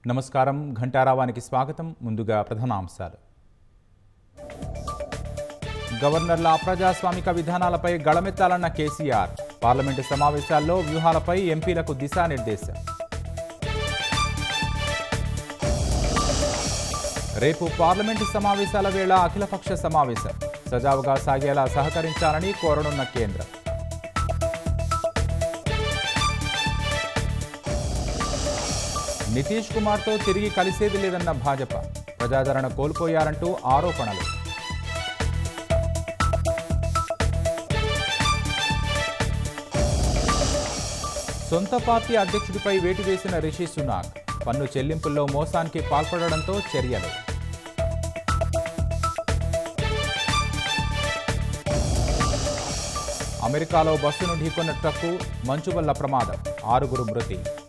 నమస్కారం ఘంటారావానికి స్వాగతం ముందుగా ప్రధానాంశాలు గవర్నర్ల అప్రజాస్వామిక విధానాలపై గళమెత్తాలన్న కేసీఆర్ పార్లమెంటు సమావేశాల్లో వ్యూహాలపై ఎంపీలకు దిశానిర్దేశం రేపు పార్లమెంటు సమావేశాల వేళ అఖిలపక్ష సమావేశం సజావుగా సాగేలా సహకరించాలని కోరనున్న కేంద్రం నితీష్ కుమార్తో తిరిగి కలిసేది లేదన్న భాజపా ప్రజాదరణ కోల్పోయారంటూ ఆరోపణలు సొంత పార్టీ అధ్యక్షుడిపై వేటు వేసిన రిషి సునాక్ పన్ను చెల్లింపుల్లో మోసానికి పాల్పడడంతో చర్యలు అమెరికాలో బస్సును ఢీకొన్న ట్రక్కు మంచువల్ల ప్రమాదం ఆరుగురు మృతి